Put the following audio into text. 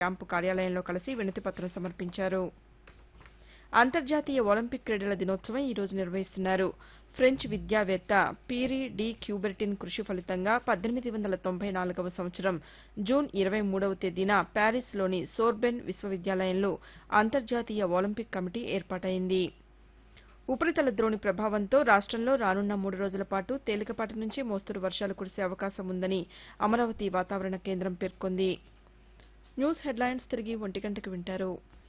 camp కార్యాలయంలో కలిసి వినతిపత్రం సమర్పించారు అంతర్జాతీయ ఒలింపిక్ క్రీడల దినోత్సవం ఈ రోజు నిర్వహిస్తున్నారు ఫ్రెంచ్ విద్యావేత్త పీరీ డి క్యూబెర్టిన్ కృషి ఫలితంగా పద్దెనిమిది వందల తొంభై నాలుగవ సంవత్సరం జూన్ ఇరవై మూడవ తేదీన ప్యారిస్లోని సోర్బెన్ విశ్వవిద్యాలయంలో అంతర్జాతీయ ఒలింపిక్ కమిటీ ఏర్పాటైంది ఉపరితల ద్రోణి ప్రభావంతో రాష్టంలో రానున్న మూడు రోజుల పాటు తేలికపాటి నుంచి మోస్తరు వర్షాలు కురిసే అవకాశం ఉందని అమరావతి వాతావరణ కేంద్రం పేర్కొంది న్యూస్ హెడ్లైన్స్ తిరిగి ఒంటి గంటకు వింటారు